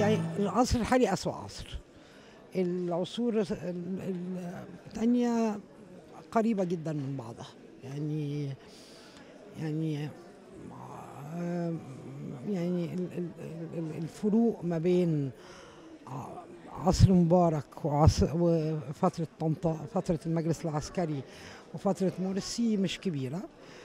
العصر الحالي أسوأ عصر العصور الثانية قريبة جدا من بعضها يعني يعني آه، يعني ال- ال- ال- الفروق ما بين ع- عصر مبارك وعصر وفترة طنطا فترة المجلس العسكري وفترة مرسي مش كبيرة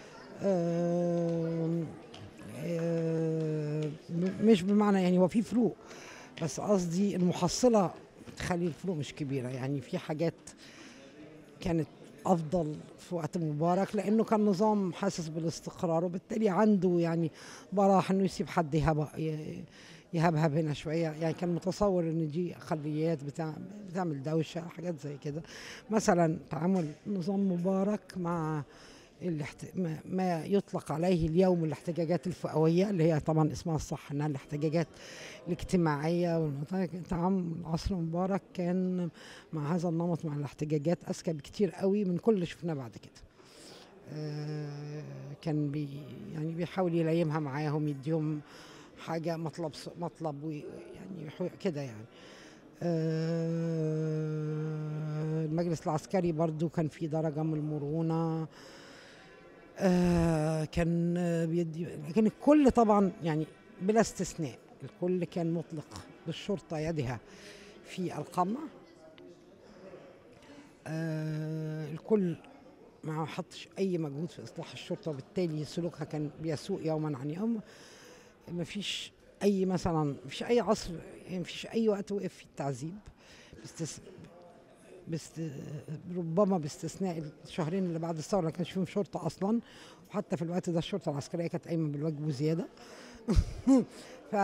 آم، آم، مش بمعنى يعني هو في فروق بس قصدي المحصلة بتخلي الفروق مش كبيرة يعني في حاجات كانت أفضل في وقت مبارك لأنه كان نظام حاسس بالاستقرار وبالتالي عنده يعني براح إنه يسيب حد يهب ي- يهبهب هنا شوية يعني كان متصور إن دي أقليات بتاع بتعمل دوشة حاجات زي كده مثلا تعامل نظام مبارك مع الاحت... ما- ما يطلق عليه اليوم الاحتجاجات الفئوية اللي هي طبعا اسمها الصح انها الاحتجاجات الاجتماعية والمناطق- تعامل عصر مبارك كان مع هذا النمط مع الاحتجاجات اذكى بكتير قوي من كل اللي شفناه بعد كده آه، كان بي يعني بيحاول يليمها معاهم يديهم حاجة مطلب ص- مطلب وي- يعني يحو- كده يعني آه، المجلس العسكري برضو كان في درجة من المرونة آه، كان آه، بيدي لكن الكل طبعا يعني بلا استثناء الكل كان مطلق للشرطة يدها في القمع آه، الكل ما حطش أي مجهود في إصلاح الشرطة وبالتالي سلوكها كان بيسوء يوما عن يوم ما فيش أي مثلا ما فيش أي عصر يعني ما فيش أي وقت وقف في التعذيب باستس... بست... ربما باستثناء الشهرين اللي بعد الثوره ما كانش فيهم شرطه اصلا وحتى في الوقت ده الشرطه العسكريه كانت قايمه بالواجب وزياده ف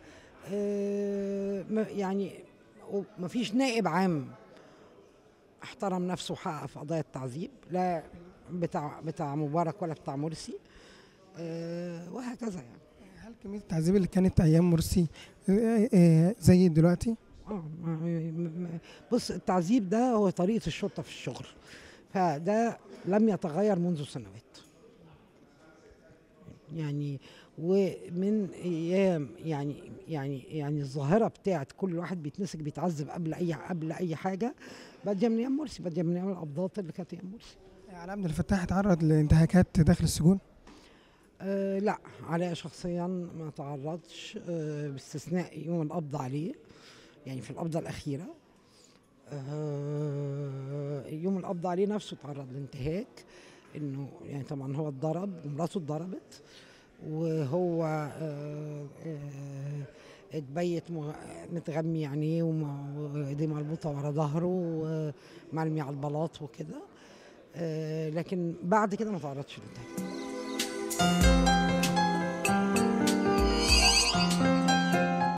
آه، ما- يعني ما فيش نائب عام احترم نفسه وحقق في قضايا التعذيب لا بتاع بتاع مبارك ولا بتاع مرسي آه، وهكذا يعني هل كميه التعذيب اللي كانت ايام مرسي آه، آه، زي دلوقتي اه ما- ما- ما- بص التعذيب ده هو طريقة الشرطة في الشغل فده لم يتغير منذ سنوات يعني ومن ايام يعني يعني يعني الظاهره بتاعت كل واحد بيتمسك بيتعذب قبل اي قبل اي حاجه باديه من ايام مرسي باديه من ايام القبضات اللي كانت ايام مرسي علاء عبد الفتاح اتعرض لانتهاكات داخل السجون أه لا علاء شخصيا ما تعرضش أه باستثناء يوم القبض عليه يعني في القبضة الأخيرة أه يوم القبض عليه نفسه تعرض لانتهاك انه يعني طبعا هو اتضرب ومراته اتضربت وهو أه أه اتبيت مغ- متغمي عينيه وم- وايديه مربوطه ورا ظهره ومرمي على البلاط وكده أه لكن بعد كده ما تعرضش لانتهاك